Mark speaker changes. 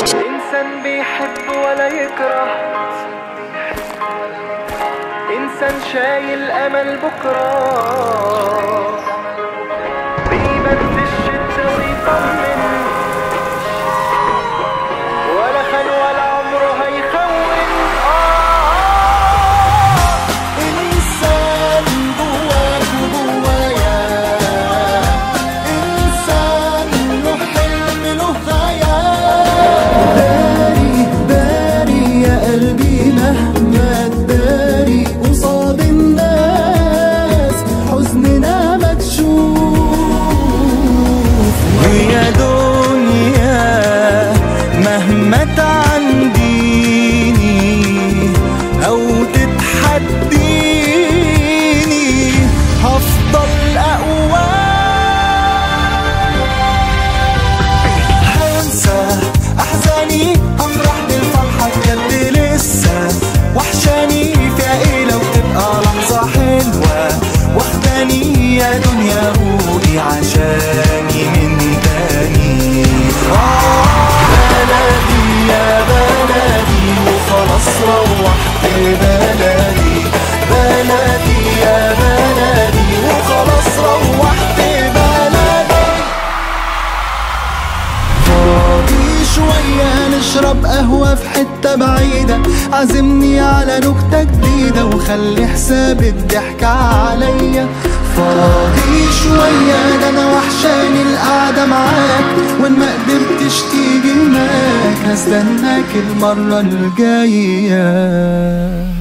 Speaker 1: إنسان بيحب ولا يكره إنسان شايل أمل بكرة بيبان في الشدة ويطمن ولا خان ولا عمره هيخون آه
Speaker 2: إنسان جواك وجوايا إنسان له حلم له غاية داري داري يا قلبي مهما تداري قصاد الناس حزننا مكشوف
Speaker 3: ويا دنيا مهما تعنديني او تتحديني هفضل اقوى هنسى احزاني افرح بالفرحه بجد لسه وحشاني فيها ايه لو تبقى لحظه حلوه واخداني يا دنيا روقي عشاني من تاني آه بلدي يا بلدي وخلاص روحت بلدي بلدي يا بلدي وخلاص روحت بلدي
Speaker 2: فاضي شوية نشرب قهوة في حتة بعيدة عزمني على نكتة جديدة وخلي حساب الضحك عليا فاضي شوية ده أنا وحشاني القعدة معاك وإن ما قدرتش تيجي هناك هستناك المرة الجاية